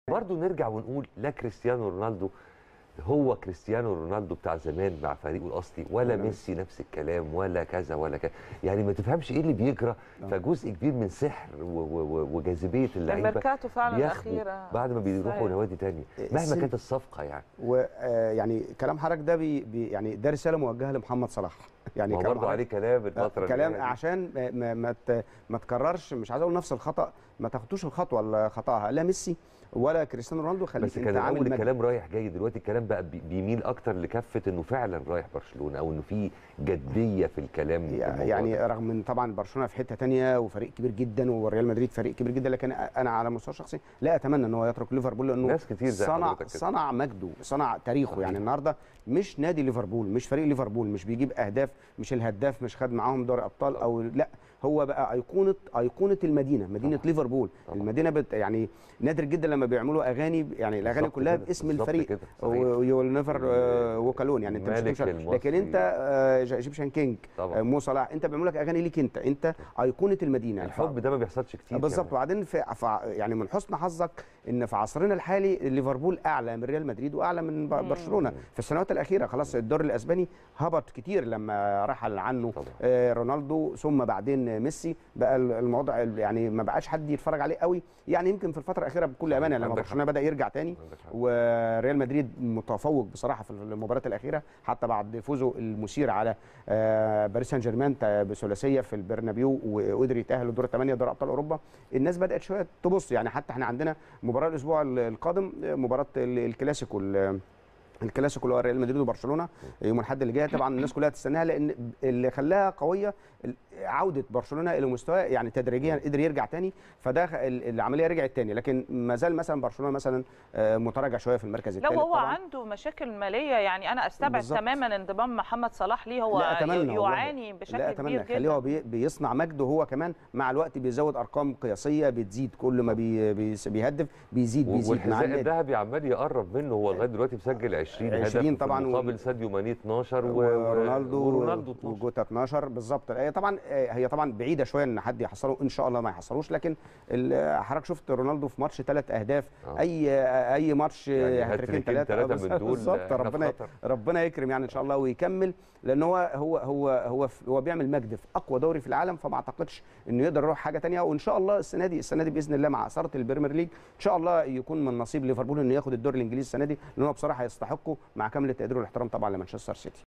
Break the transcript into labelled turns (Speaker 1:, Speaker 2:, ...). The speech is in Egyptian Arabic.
Speaker 1: برضه نرجع ونقول لا كريستيانو رونالدو هو كريستيانو رونالدو بتاع زمان مع فريقه الاصلي ولا
Speaker 2: ولا
Speaker 1: ميسي نفس الكلام ولا كذا ولا كذا يعني ما تفهمش ايه اللي بيجرى فجزء كبير من سحر و- و- و- وجاذبيه اللعيبه
Speaker 3: الميركاتو فعلا
Speaker 1: بياخدوا
Speaker 3: الاخيره
Speaker 1: بعد ما بيروحوا
Speaker 3: صحيح.
Speaker 1: نوادي تانية مهما
Speaker 2: السن-
Speaker 1: كانت الصفقه يعني
Speaker 2: ويعني كلام حضرتك ده بي بي يعني ده رساله موجهه لمحمد صلاح يعني
Speaker 1: ما هو
Speaker 2: كلام
Speaker 1: برضه عليه
Speaker 2: حضرتك-
Speaker 1: كلام الفتره اللي
Speaker 2: كلام
Speaker 1: جاية دي.
Speaker 2: عشان ما ما ما, ت- ما تكررش مش عايز اقول نفس الخطا ما تاخدوش الخطوه اللي خطاها لا ميسي ولا كريستيانو رونالدو خليك
Speaker 1: بس
Speaker 2: انت
Speaker 1: كان
Speaker 2: عامل
Speaker 1: الاول
Speaker 2: مجد.
Speaker 1: الكلام رايح جاي دلوقتي الكلام بقى بي- بيميل اكتر لكفه انه فعلا رايح برشلونه او انه في جديه في الكلام في الموضوع
Speaker 2: يعني
Speaker 1: ده.
Speaker 2: رغم ان طبعا برشلونه في حته تانية وفريق كبير جدا وريال مدريد فريق كبير جدا لكن انا على المستوى الشخصي لا اتمنى ان هو يترك ليفربول لانه
Speaker 1: ناس كتير زي
Speaker 2: صنع
Speaker 1: حضرتك كده.
Speaker 2: صنع مجده صنع تاريخه
Speaker 1: صحيح.
Speaker 2: يعني النهارده مش نادي ليفربول مش فريق ليفربول مش بيجيب اهداف مش الهداف مش خد معاهم دوري ابطال او لا هو بقى ايقونه ايقونه المدينه مدينه
Speaker 1: طبعا.
Speaker 2: ليفربول
Speaker 1: طبعا.
Speaker 2: المدينه بت يعني نادر جدا لما بيعملوا اغاني يعني الاغاني
Speaker 1: بالظبط
Speaker 2: كلها
Speaker 1: كده،
Speaker 2: باسم
Speaker 1: بالظبط
Speaker 2: الفريق
Speaker 1: كده، صحيح.
Speaker 2: ويو نيفر وكالون يعني انت مش
Speaker 1: ملك
Speaker 2: مش-
Speaker 1: المصري.
Speaker 2: لكن انت ايجيبشن كينج
Speaker 1: طبعا.
Speaker 2: مو صلاح انت بيعملوا لك اغاني ليك انت انت ايقونه المدينه
Speaker 1: الحب ده ما بيحصلش كتير
Speaker 2: بالظبط
Speaker 1: كمان.
Speaker 2: وبعدين في في- يعني من حسن حظك ان في عصرنا الحالي ليفربول اعلى من ريال مدريد واعلى من ب- برشلونه في السنوات الاخيره خلاص الدوري الاسباني هبط كتير لما رحل عنه
Speaker 1: طبعا.
Speaker 2: آه، رونالدو ثم بعدين ميسي بقى ال- الموضوع ال- يعني ما بقاش حد يتفرج عليه قوي يعني يمكن في الفتره الاخيره بكل امانه لما
Speaker 1: عندك
Speaker 2: برشلونه بدا يرجع تاني
Speaker 1: عندك حق.
Speaker 2: وريال مدريد متفوق بصراحه في المباريات الاخيره حتى بعد فوزه المثير على آه، باريس سان جيرمان تا- بثلاثيه في البرنابيو وقدر يتاهل لدور الثمانيه دوري ابطال اوروبا الناس بدات شويه تبص يعني حتى احنا عندنا مباراه الاسبوع القادم مباراه ال- الكلاسيكو ال- الكلاسيكو اللي هو ريال مدريد وبرشلونه يوم الاحد اللي جاي طبعا الناس كلها تستناها لان اللي خلاها قويه عوده برشلونه الى مستواه يعني تدريجيا قدر يرجع تاني فده خ- ال- العمليه رجعت تاني لكن ما زال مثلا برشلونه مثلا آه، متراجع شويه في المركز
Speaker 3: لو
Speaker 2: الثالث
Speaker 3: هو
Speaker 2: طبعا
Speaker 3: عنده مشاكل ماليه يعني انا استبعد
Speaker 2: بالظبط.
Speaker 3: تماما انضمام محمد صلاح ليه هو
Speaker 2: لا اتمنى والله.
Speaker 3: يعاني بشكل
Speaker 2: لا اتمنى
Speaker 3: كبير
Speaker 2: خليه هو
Speaker 3: جدا
Speaker 2: بي بيصنع مجد وهو كمان مع الوقت بيزود ارقام قياسيه بتزيد كل ما بي بي بيهدف بيزيد بيزيد مع
Speaker 1: والحذاء
Speaker 2: النادي
Speaker 1: الذهبي عمال يقرب منه هو لغايه دلوقتي مسجل 20 هدف
Speaker 2: 20 طبعاً
Speaker 1: في
Speaker 2: و-
Speaker 1: مقابل ساديو ماني 12 و...
Speaker 2: ورونالدو
Speaker 1: ورونالدو 12
Speaker 2: وجوتا 12 بالظبط هي طبعا هي طبعا بعيده شويه ان حد يحصله ان شاء الله ما يحصلوش لكن ال- حضرتك شفت رونالدو في ماتش ثلاث اهداف
Speaker 1: آه.
Speaker 2: اي اي ماتش
Speaker 1: يعني
Speaker 2: هاتريكين
Speaker 1: هاتريكين
Speaker 2: ثلاثه
Speaker 1: تلاتة من دول
Speaker 2: بالظبط
Speaker 1: إحنا في
Speaker 2: ربنا
Speaker 1: خطر.
Speaker 2: ربنا يكرم يعني ان شاء الله ويكمل لان هو هو هو هو في- هو بيعمل مجد في اقوى دوري في العالم فما اعتقدش انه يقدر يروح حاجه ثانيه وان شاء الله السنه دي السنه دي باذن الله مع اثاره البريمير ليج ان شاء الله يكون من نصيب ليفربول انه ياخد الدوري الانجليزي السنه دي لان هو بصراحه يستحقه مع كامل التقدير والاحترام طبعا لمانشستر سيتي